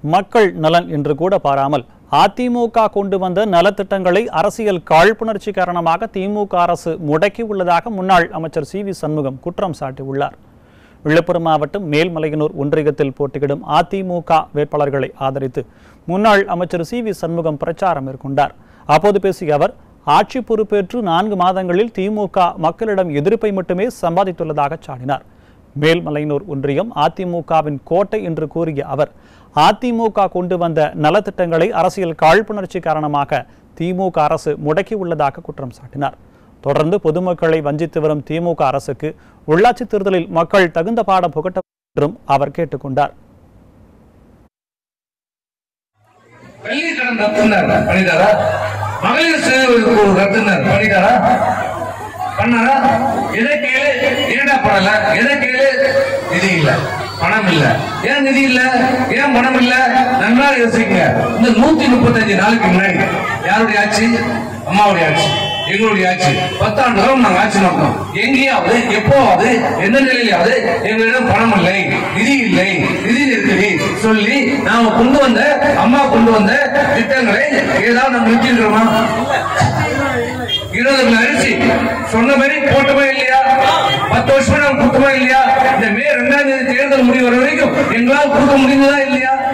மக்கள் நலன் என்று கூட பாராமல் அதிமுக கொண்டு வந்த நலத்திட்டங்களை அரசியல் காழ்ப்புணர்ச்சி காரணமாக திமுக அரசு முடக்கி உள்ளதாக முன்னாள் அமைச்சர் சி வி சண்முகம் குற்றம் சாட்டியுள்ளார் விழுப்புரம் மாவட்டம் மேல்மலையனூர் ஒன்றியத்தில் போட்டியிடும் அதிமுக வேட்பாளர்களை ஆதரித்து முன்னாள் அமைச்சர் சி வி சண்முகம் பிரச்சாரம் மேற்கொண்டார் அப்போது பேசிய அவர் ஆட்சி பொறுப்பேற்று நான்கு மாதங்களில் திமுக மக்களிடம் எதிர்ப்பை மட்டுமே சம்பாதித்துள்ளதாக சாடினார் மேல்மலையனூர் ஒன்றியம் அதிமுகவின் கோட்டை என்று கூறிய அவர் அதிமுக கொண்டு வந்த நலத்திட்டங்களை அரசியல் காழ்ப்புணர்ச்சி காரணமாக திமுக அரசு முடக்கி உள்ளதாக குற்றம் சாட்டினார் தொடர்ந்து பொதுமக்களை வஞ்சித்து வரும் திமுக அரசுக்கு உள்ளாட்சி தேர்தலில் மக்கள் தகுந்த பாடம் புகட்ட என்றும் அவர் கேட்டுக்கொண்டார் கல்வி கடன் ரத்துனார் பண்ணிட்டாரா மகளிர் சுய ஒரு ரத்துனார் பண்ணிட்டாரா பண்ணாரா எதை கேளு ஏடா பண்ணல எதை கேளு நிதி இல்ல பணம் இல்ல ஏன் நிதி இல்ல ஏன் பணம் இல்ல நன்றா யோசிங்க இந்த நூத்தி முப்பத்தஞ்சு நாளுக்கு முன்னாடி யாருடைய ஆட்சி அம்மாவுடைய ஆட்சி எங்களுடைய ஆட்சி பத்தாண்டு காலம் நாங்க ஆட்சி நடத்தோம் எங்கேயாவது எப்போவாவது எந்த நிலையிலாவது எங்களிடம் பணம் இல்லை நிதி இல்லை நிதி நெருக்கடி சொல்லி நாம கொண்டு வந்த அம்மா கொண்டு வந்த திட்டங்களை ஏதாவது நம்ம நிறுத்திருக்கிறோமா இருபது கிலோ அரிசி சொன்ன மாதிரி போட்டோமா இல்லையா பத்து வருஷமா நம்ம கொடுத்தோமா இல்லையா இந்த மே ரெண்டாம் தேதி தேர்தல் முடிவு வர வரைக்கும் எங்களால் கொடுக்க முடிந்ததா இல்லையா